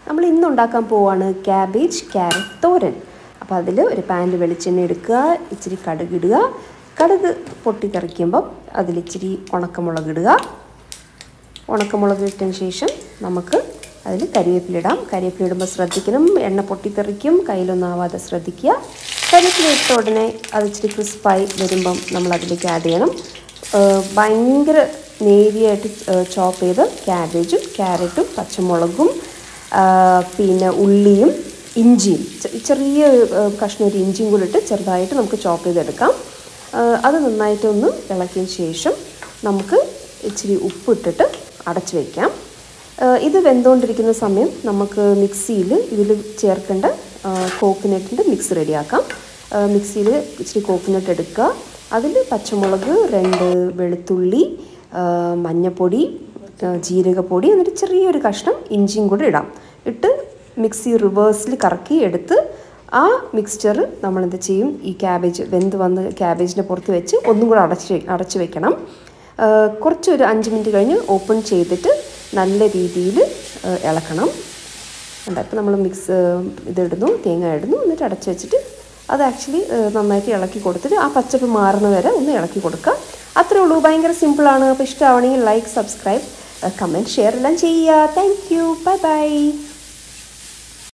നമ്മൾ ഇന്ന് ഉണ്ടാക്കാൻ പോവാണ് ക്യാബേജ് ക്യാരറ്റ് തോരൻ അപ്പോൾ അതിൽ ഒരു പാനിൽ വെളിച്ചെണ്ണ എടുക്കുക ഇച്ചിരി കടുക് ഇടുക കടുക് പൊട്ടിക്കറിക്കുമ്പം അതിൽ ഇച്ചിരി ഉണക്കമുളക് ഇടുക ഉണക്കമുളക് ഇട്ടതിന് ശേഷം നമുക്ക് അതിൽ കരിവേപ്പില ഇടാം കരിവേപ്പില ഇടുമ്പോൾ ശ്രദ്ധിക്കണം എണ്ണ പൊട്ടിത്തെറിക്കും കയ്യിലൊന്നും ആവാതെ ശ്രദ്ധിക്കുക കരിവേപ്പില ഇട്ട ഉടനെ അത് ഇച്ചിരി ക്രിസ്പായി വരുമ്പം നമ്മൾ അതിലേക്ക് ആഡ് ചെയ്യണം ഏഹ് ഭയങ്കര നേരിയായിട്ട് ചോപ്പ് ചെയ്ത് ക്യാബേജും ക്യാരറ്റും പച്ചമുളകും ആഹ് പിന്നെ ഉള്ളിയും ഇഞ്ചിയും ചെ- ചെറിയ ഏഹ് കഷ്ണം ഒരു ഇഞ്ചിയും കൂടി ഇട്ട് ചെറുതായിട്ട് നമുക്ക് ചോപ്പ് ചെയ്തെടുക്കാം ആഹ് അത് നന്നായിട്ടൊന്ന് ഇളക്കിയതിന് ശേഷം നമുക്ക് ഇച്ചിരി ഉപ്പിട്ടിട്ട് അടച്ചു വയ്ക്കാം ആഹ് ഇത് വെന്തുകൊണ്ടിരിക്കുന്ന സമയം നമുക്ക് മിക്സിയിൽ ഇതിൽ ചേർക്കേണ്ട കോക്കനട്ടിൻ്റെ മിക്സ് റെഡിയാക്കാം മിക്സിയിൽ ഇച്ചിരി കോക്കനട്ട് എടുക്കുക അതിൽ പച്ചമുളക് രണ്ട് വെളുത്തുള്ളി ആഹ് മഞ്ഞൾപ്പൊടി ആഹ് ജീരകപ്പൊടി എന്നിട്ട് ചെറിയൊരു കഷ്ണം ഇഞ്ചിയും കൂടി ഇടാം ഇട്ട് മിക്സി റിവേഴ്സിൽ കറക്കി എടുത്ത് ആ മിക്സ്ചർ നമ്മളെന്ത് ചെയ്യും ഈ ക്യാബേജ് വെന്ത് വന്ന് ക്യാബേജിൻ്റെ പുറത്ത് വെച്ച് ഒന്നും കൂടെ അടച്ച് അടച്ച് വെക്കണം ആഹ് കുറച്ചൊരു അഞ്ച് മിനിറ്റ് കഴിഞ്ഞ് ഓപ്പൺ ചെയ്തിട്ട് നല്ല രീതിയിൽ ഇളക്കണം ഉണ്ട് അപ്പോൾ നമ്മൾ മിക്സ് ഇതിടുന്നു തേങ്ങ ഇടുന്നു എന്നിട്ട് അടച്ച് വെച്ചിട്ട് അത് ആക്ച്വലി നന്നായിട്ട് ഇളക്കി കൊടുത്തിട്ട് ആ പച്ചപ്പ് മാറുന്ന വരെ ഒന്ന് ഇളക്കി കൊടുക്കുക അത്രേ ഉള്ളൂ ഭയങ്കര സിമ്പിളാണ് അപ്പോൾ ഇഷ്ടമാവണമെങ്കിൽ ലൈക്ക് സബ്സ്ക്രൈബ് കമൻറ്റ് ഷെയർ എല്ലാം ചെയ്യുക താങ്ക് യു ബൈ ബൈ